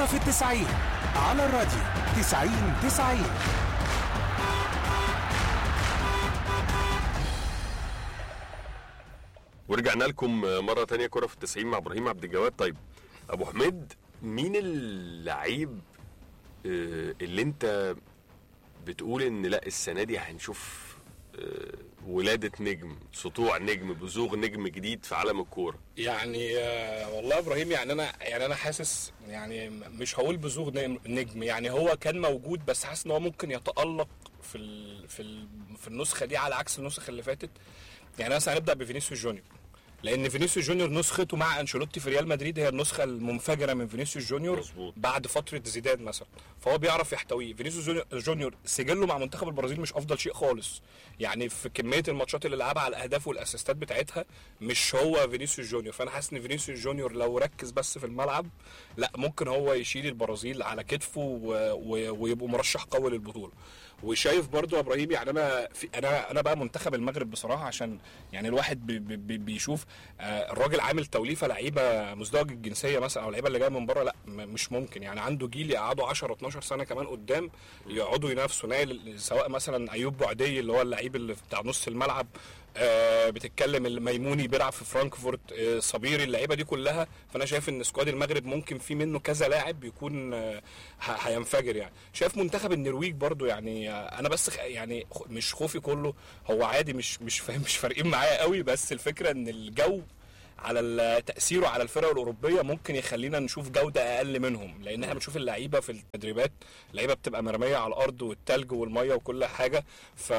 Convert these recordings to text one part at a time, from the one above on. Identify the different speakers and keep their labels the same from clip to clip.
Speaker 1: كرة في التسعين على الراديو تسعين تسعين
Speaker 2: ورجعنا لكم مرة تانية كرة في التسعين مع إبراهيم عبد الجواد طيب أبو حميد مين اللعيب آه، اللي أنت بتقول إن لا السنة دي هنشوف آه، ولادة نجم سطوع نجم بزوغ نجم جديد في عالم الكورة
Speaker 3: يعني آه، والله يا ابراهيم يعني انا يعني انا حاسس يعني م- مش هقول بزوغ نجم- نجم يعني هو كان موجود بس حاسس ان هو ممكن يتالق في ال في ال في النسخه دي على عكس النسخه اللي فاتت يعني مثلا هنبدا بفينيسيوس جونيور لان فينيسيوس جونيور نسخته مع انشيلوتي في ريال مدريد هي النسخه المنفجره من فينيسيوس جونيور
Speaker 2: مظبوط.
Speaker 3: بعد فتره زيدان مثلا فهو بيعرف يحتويه فينيسيوس جونيور- جونيور سجله مع منتخب البرازيل مش افضل شيء خالص يعني في كميه الماتشات اللي لعبها على الاهداف والاسيستات بتاعتها مش هو فينيسيوس جونيور فانا حاسس ان فينيسيوس جونيور لو ركز بس في الملعب لا ممكن هو يشيل البرازيل على كتفه و... و... ويبقوا مرشح قوي للبطوله وشايف برضو يا ابراهيم يعني انا في انا انا بقى منتخب المغرب بصراحه عشان يعني الواحد بي بي بيشوف آه، الراجل عامل توليفه لعيبه مزدوج الجنسيه مثلا او اللعيبه اللي جايه من بره لا م- مش ممكن يعني عنده جيل يقعدوا 10 12 سنه كمان قدام يقعدوا ينافسوا نايل سواء مثلا ايوب بوعدي اللي هو اللعيب اللي بتاع نص الملعب آه بتتكلم الميموني بيلعب في فرانكفورت آه صبيري اللعيبه دي كلها فانا شايف ان سكواد المغرب ممكن في منه كذا لاعب يكون آه ه- هينفجر يعني شايف منتخب النرويج برضو يعني آه انا بس خ- يعني خ- مش خوفي كله هو عادي مش مش فاهم مش فارقين معايا قوي بس الفكره ان الجو على ال- تاثيره على الفرق الاوروبيه ممكن يخلينا نشوف جوده اقل منهم لان احنا بنشوف اللعيبه في التدريبات اللعيبه بتبقى مرميه على الارض والتلج والميه وكل حاجه ف...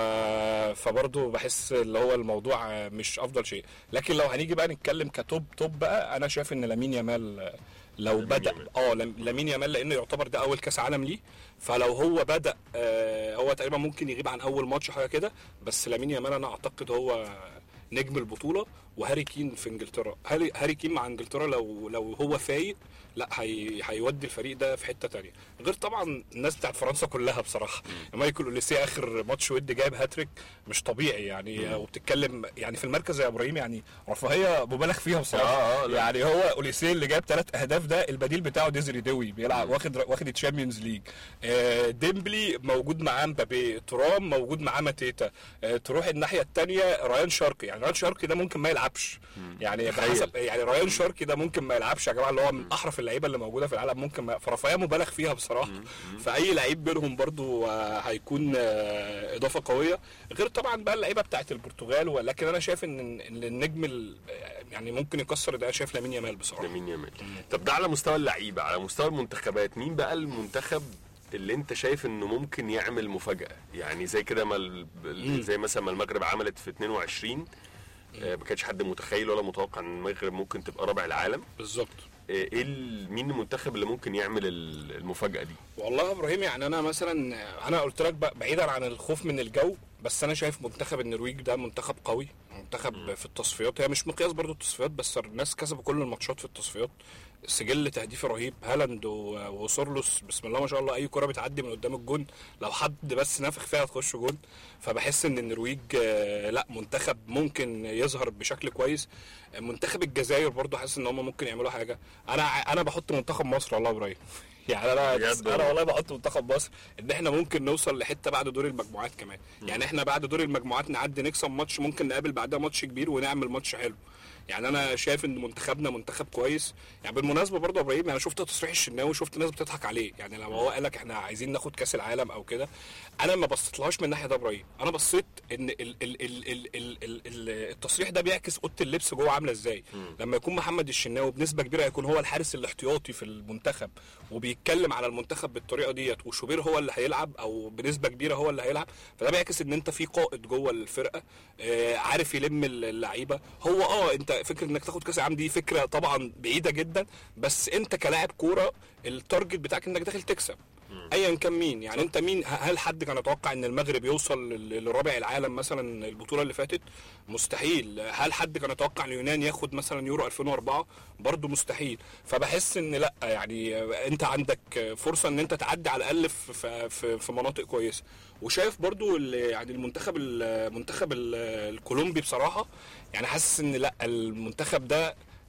Speaker 3: فبرضه بحس اللي هو الموضوع مش افضل شيء لكن لو هنيجي بقى نتكلم كتوب توب بقى انا شايف ان لامين يامال لو
Speaker 2: لامين
Speaker 3: بدا
Speaker 2: يامال.
Speaker 3: اه لام- لامين يامال لانه يعتبر ده اول كاس عالم ليه فلو هو بدا آه هو تقريبا ممكن يغيب عن اول ماتش حاجه كده بس لامين يامال انا اعتقد هو نجم البطوله وهاري كين في انجلترا هاري, هاري كين مع انجلترا لو لو هو فايق لا هي هيودي الفريق ده في حته تانية غير طبعا الناس بتاعت فرنسا كلها بصراحه مايكل اوليسي اخر ماتش ود جايب هاتريك مش طبيعي يعني وبتتكلم يعني في المركز يا ابراهيم يعني رفاهيه مبالغ فيها بصراحه
Speaker 2: آه، آه، لا.
Speaker 3: يعني هو اوليسي اللي جايب ثلاث اهداف ده البديل بتاعه ديزري دوي بيلعب واخد واخد الشامبيونز ليج آه، ديمبلي موجود معاه مبابي ترام موجود معاه ماتيتا آه، تروح الناحيه الثانيه ريان شاركي يعني ريان شاركي ده ممكن ما يلعبش يعني
Speaker 2: تخيل.
Speaker 3: بحسب يعني ريان شاركي ده ممكن ما يلعبش يا جماعه اللي هو من احرف اللعيبه اللي موجوده في العالم ممكن ما فرفاهيه مبالغ فيها بصراحه فاي لعيب منهم برضو آه، هيكون آه، اضافه قويه غير طبعا بقى اللعيبه بتاعت البرتغال ولكن انا شايف ان إن النجم ال- يعني ممكن يكسر ده شايف لامين يامال بصراحه
Speaker 2: لامين يامال طب ده على مستوى اللعيبه على مستوى المنتخبات مين بقى المنتخب اللي انت شايف انه ممكن يعمل مفاجاه يعني زي كده ما ال- ال- زي مثلا ما المغرب عملت في 22 آه، ما كانش حد متخيل ولا متوقع ان المغرب ممكن تبقى رابع العالم
Speaker 3: بالظبط
Speaker 2: آه، ايه ال- مين المنتخب اللي ممكن يعمل ال- المفاجاه دي
Speaker 3: والله يا ابراهيم يعني انا مثلا انا قلت لك بقى بعيدا عن الخوف من الجو بس انا شايف منتخب النرويج ده منتخب قوي منتخب في التصفيات هي مش مقياس برضو التصفيات بس الناس كسبوا كل الماتشات في التصفيات سجل تهديفي رهيب هالاند و- وسورلوس بسم الله ما شاء الله اي كره بتعدي من قدام الجون لو حد بس نافخ فيها تخش جون فبحس ان النرويج آه، لا منتخب ممكن يظهر بشكل كويس منتخب الجزائر برضو حاسس ان هم ممكن يعملوا حاجه انا ع- انا بحط منتخب مصر والله يا ابراهيم يعني انا
Speaker 2: بجد
Speaker 3: انا
Speaker 2: والله.
Speaker 3: والله بحط منتخب مصر ان احنا ممكن نوصل لحته بعد دور المجموعات كمان يعني احنا بعد دور المجموعات نعدي نكسب ماتش ممكن نقابل بعدها ماتش كبير ونعمل ماتش حلو يعني انا شايف ان منتخبنا منتخب كويس يعني بالمناسبه برضه يا ابراهيم انا شفت تصريح الشناوي شفت ناس بتضحك عليه يعني لما هو قال لك احنا عايزين ناخد كاس العالم او كده انا ما بصيتلهاش من الناحيه ده يا ابراهيم انا بصيت ان ال ال ال ال ال ال ال التصريح ده بيعكس اوضه اللبس جوه عامله ازاي لما يكون محمد الشناوي بنسبه كبيره هيكون هو الحارس الاحتياطي في المنتخب وبيتكلم على المنتخب بالطريقه ديت وشوبير هو اللي هيلعب او بنسبه كبيره هو اللي هيلعب فده بيعكس ان انت في قائد جوه الفرقه آه عارف يلم اللعيبه هو اه انت فكره انك تاخد كاس العالم دي فكره طبعا بعيده جدا بس انت كلاعب كوره التارجت بتاعك انك داخل تكسب ايا كان مين يعني انت مين هل حد كان يتوقع ان المغرب يوصل لل- لرابع العالم مثلا البطوله اللي فاتت مستحيل هل حد كان يتوقع ان اليونان ياخد مثلا يورو 2004 برضه مستحيل فبحس ان لا يعني انت عندك فرصه ان انت تعدي على الاقل في في, في مناطق كويسه وشايف برضه ال- يعني المنتخب المنتخب ال- الكولومبي بصراحه يعني حاسس ان لا المنتخب ده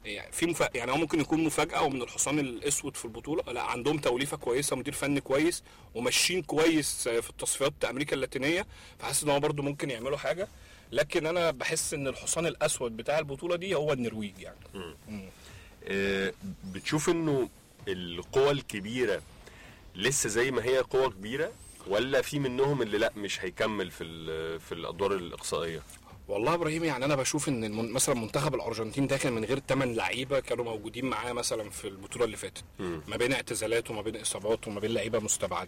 Speaker 3: يعني في مفا... يعني هو ممكن يكون مفاجاه ومن الحصان الاسود في البطوله لا عندهم توليفه كويسه مدير فني كويس وماشيين كويس في التصفيات امريكا اللاتينيه فحاسس ان هو برده ممكن يعملوا حاجه لكن انا بحس ان الحصان الاسود بتاع البطوله دي هو النرويج يعني
Speaker 2: آه، بتشوف انه القوى الكبيره لسه زي ما هي قوى كبيره ولا في منهم اللي لا مش هيكمل في ال- في الادوار الاقصائيه
Speaker 3: والله يا ابراهيم يعني انا بشوف ان المن... مثلا منتخب الارجنتين ده كان من غير 8 لعيبه كانوا موجودين معاه مثلا في البطوله اللي فاتت ما بين اعتزالات وما بين اصابات وما بين لعيبه مستبعده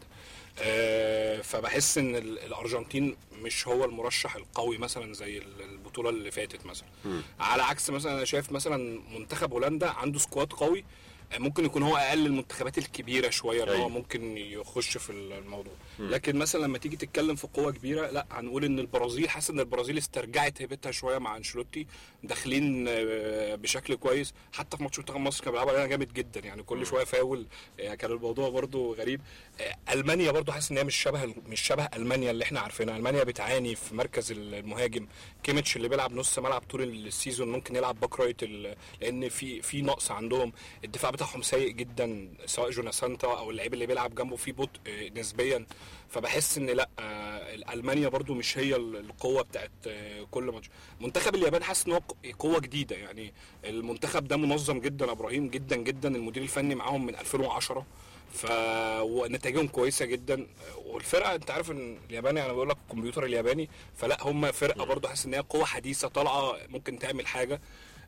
Speaker 3: آه فبحس ان ال- الارجنتين مش هو المرشح القوي مثلا زي ال- البطوله اللي فاتت مثلا على عكس مثلا انا شايف مثلا منتخب هولندا عنده سكواد قوي آه، ممكن يكون هو اقل المنتخبات الكبيره شويه اللي هو
Speaker 2: أيوة.
Speaker 3: ممكن يخش في الموضوع لكن مثلا لما تيجي تتكلم في قوه كبيره لا هنقول ان البرازيل حاسس ان البرازيل استرجعت هيبتها شويه مع انشيلوتي داخلين آه، بشكل كويس حتى في ماتش منتخب مصر كان بيلعبوا علينا جامد جدا يعني كل شويه فاول آه، كان الموضوع برضو غريب آه، المانيا برضو حاسس ان هي مش شبه مش شبه المانيا اللي احنا عارفينها المانيا بتعاني في مركز المهاجم كيميتش اللي بيلعب نص ملعب طول السيزون ممكن يلعب باك رايت ال- لان في في نقص عندهم الدفاع بتاعهم سيء جدا سواء جونا سانتا او اللعيب اللي بيلعب جنبه فيه بطء آه، نسبيا فبحس ان لا آه، المانيا برضو مش هي ال- القوه بتاعت آه، كل ماتش منتخب اليابان حاسس ان هو ق- قوه جديده يعني المنتخب ده منظم جدا يا ابراهيم جدا جدا المدير الفني معاهم من 2010 ف ونتائجهم كويسه جدا والفرقه انت عارف ان الياباني انا بقول لك الكمبيوتر الياباني فلا هم فرقه برضو حاسس ان هي قوه حديثه طالعه ممكن تعمل حاجه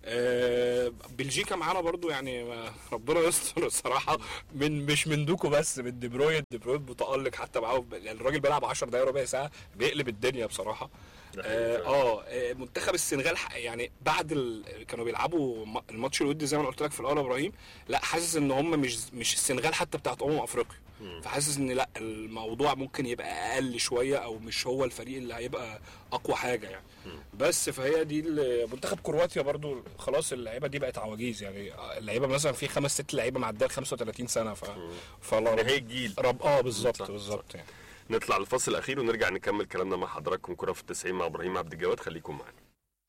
Speaker 3: آه، بلجيكا معانا برضو يعني ما- ربنا يستر الصراحه من مش من دوكو بس من دي بروين دي بروين متالق حتى معاه يعني الراجل بيلعب 10 دقايق ربع ساعه بيقلب الدنيا بصراحه
Speaker 2: ده حقيقي
Speaker 3: اه
Speaker 2: فعلا.
Speaker 3: آه، آه، منتخب السنغال ح- يعني بعد ال... كانوا بيلعبوا م- الماتش الودي زي ما أنا قلت لك في الاول يا ابراهيم لا حاسس ان هم مش مش السنغال حتى بتاعت امم افريقيا فحاسس ان لا الموضوع ممكن يبقى اقل شويه او مش هو الفريق اللي هيبقى اقوى حاجه يعني بس فهي دي ال- منتخب كرواتيا برضو خلاص اللعيبه دي بقت عواجيز يعني اللعيبه مثلا في خمس ست لعيبه معديه ال 35 سنه ف فلا رب...
Speaker 2: نهايه جيل
Speaker 3: رب اه بالظبط
Speaker 2: صح،
Speaker 3: بالظبط يعني
Speaker 2: نطلع الفصل الاخير ونرجع نكمل كلامنا مع حضراتكم كره في التسعين مع ابراهيم عبد الجواد خليكم معانا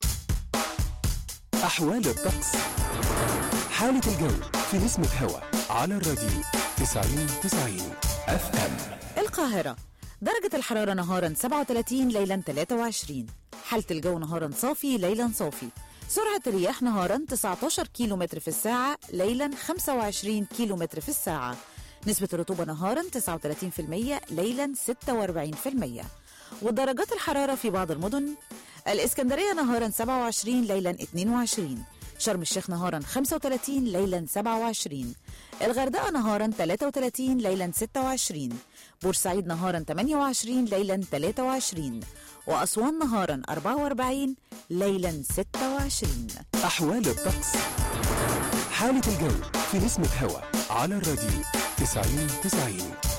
Speaker 1: أحوال الطقس حالة الجو في نسمة هوا على الراديو 90 90 اف ام
Speaker 4: القاهرة درجة الحرارة نهارا 37 ليلا 23 حالة الجو نهارا صافي ليلا صافي سرعة الرياح نهارا 19 كيلو متر في الساعة ليلا 25 كيلو متر في الساعة نسبة الرطوبة نهارا 39% ليلا 46% ودرجات الحرارة في بعض المدن الإسكندرية نهارا 27 ليلا 22 شرم الشيخ نهارا 35 ليلا 27 الغردقة نهارا 33 ليلا 26 بورسعيد نهارا 28 ليلا 23 وأسوان نهارا 44 ليلا 26
Speaker 1: أحوال الطقس حالة الجو في نسمة هوا على الراديو 90 90